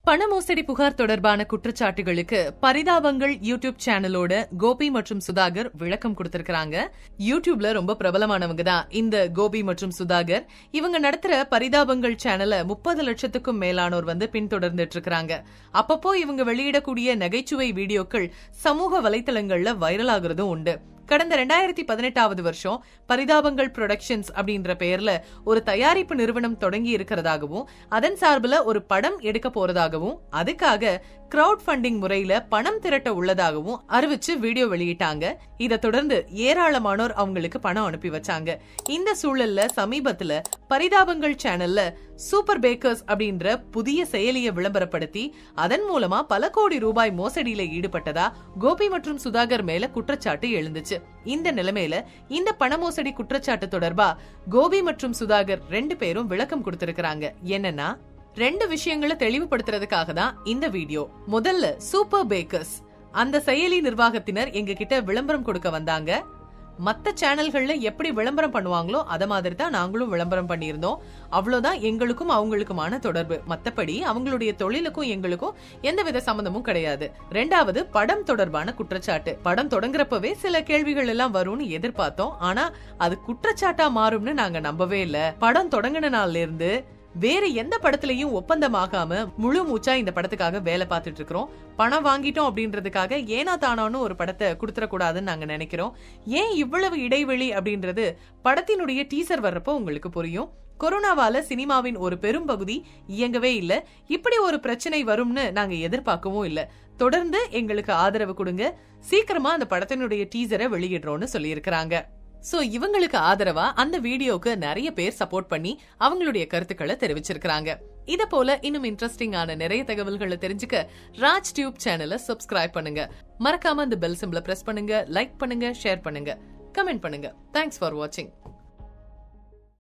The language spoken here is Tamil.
பண மோசடி புகார் தொடர்பான குற்றச்சாட்டுகளுக்கு பரிதாபங்கள் யூடியூப் சேனலோட கோபி மற்றும் சுதாகர் விளக்கம் கொடுத்திருக்காங்க யூடியூப்ல ரொம்ப பிரபலமானவங்க தான் இந்த கோபி மற்றும் சுதாகர் இவங்க நடத்துற பரிதாபங்கள் சேனலை முப்பது லட்சத்துக்கும் மேலானோர் வந்து பின்தொடர்ந்துட்டு இருக்காங்க அப்பப்போ இவங்க வெளியிடக்கூடிய நகைச்சுவை வீடியோக்கள் சமூக வலைத்தளங்கள்ல வைரல் ஆகுறதும் உண்டு கடந்த ரெண்டாயிரத்தி பதினெட்டாவது வருஷம் பரிதாபங்கள் புரொடக்ஷன்ஸ் அப்படின்ற பெயர்ல ஒரு தயாரிப்பு நிறுவனம் தொடங்கி இருக்கிறதாகவும் அதன் சார்பில் ஒரு படம் எடுக்க போறதாகவும் அதுக்காக கிரவுட் ஃபண்டிங் முறையில பணம் திரட்ட உள்ளதாகவும் அறிவிச்சு வீடியோ வெளியிட்டாங்க இதை தொடர்ந்து ஏராளமானோர் அவங்களுக்கு பணம் அனுப்பி வச்சாங்க இந்த சூழல்ல சமீபத்துல பரிதாபங்கள் சேனல்ல சூப்பர் பேக்கர்ஸ் அப்படின்ற புதிய செயலியை விளம்பரப்படுத்தி அதன் மூலமா பல கோடி ரூபாய் மோசடியில ஈடுபட்டதா கோபி மற்றும் சுதாகர் மேல குற்றச்சாட்டு எழுந்துச்சு இந்த நிலைமையில இந்த பண மோசடி குற்றச்சாட்டு தொடர்பா கோபி மற்றும் சுதாகர் ரெண்டு பேரும் விளக்கம் கொடுத்திருக்காங்க என்னன்னா ரெண்டு விஷயங்களை தெளிவுபடுத்துறதுக்காக தான் இந்த வீடியோ முதல்ல சூப்பர் பேக்கர்ஸ் அந்த செயலி நிர்வாகத்தினர் எங்க கிட்ட விளம்பரம் கொடுக்க வந்தாங்க மத்த சேனல்கள்ல எப்படி விளம்பரம் பண்ணுவாங்களோ அத மாதிரி தான் நாங்களும் விளம்பரம் பண்ணியிருந்தோம் அவ்வளவுதான் எங்களுக்கும் அவங்களுக்குமான தொடர்பு மத்தபடி அவங்களுடைய தொழிலுக்கும் எங்களுக்கும் எந்தவித சம்பந்தமும் கிடையாது ரெண்டாவது படம் தொடர்பான குற்றச்சாட்டு படம் தொடங்குறப்பவே சில கேள்விகள் எல்லாம் வரும்னு எதிர்பார்த்தோம் ஆனா அது குற்றச்சாட்டா மாறும்னு நாங்க நம்பவே இல்ல படம் தொடங்கின நாள்ல இருந்து வேற எந்த படத்துலயும் ஒப்பந்தமாகாம முழு மூச்சா இந்த படத்துக்காக வேலை பார்த்துட்டு இருக்கிறோம் பணம் வாங்கிட்டோம் அப்படின்றதுக்காக ஏனா தானான்னு ஒரு படத்தை கொடுத்துடக்கூடாதுன்னு நாங்க நினைக்கிறோம் ஏன் இவ்வளவு இடைவெளி அப்படின்றது படத்தினுடைய டீசர் வர்றப்போ உங்களுக்கு புரியும் கொரோனாவால சினிமாவின் ஒரு பெரும் பகுதி இயங்கவே இல்ல இப்படி ஒரு பிரச்சனை வரும்னு நாங்க எதிர்பார்க்கவும் இல்ல தொடர்ந்து எங்களுக்கு ஆதரவு கொடுங்க சீக்கிரமா அந்த படத்தினுடைய டீசரை வெளியிடுறோம்னு சொல்லியிருக்கிறாங்க சோ இவங்களுக்கு ஆதரவா அந்த வீடியோக்கு நிறைய பேர் சப்போர்ட் பண்ணி அவங்களுடைய கருத்துக்களை தெரிவிச்சிருக்காங்க இத போல இன்னும் இன்ட்ரெஸ்டிங்கான நிறைய தகவல்களை தெரிஞ்சுக்க ராஜ் டியூப் சேனலை சப்ஸ்கிரைப் பண்ணுங்க மறக்காம இந்த பெல் சிம்பிள பிரஸ் பண்ணுங்க லைக் பண்ணுங்க ஷேர் பண்ணுங்க கமெண்ட் பண்ணுங்க தேங்க்ஸ் ஃபார் வாட்சிங்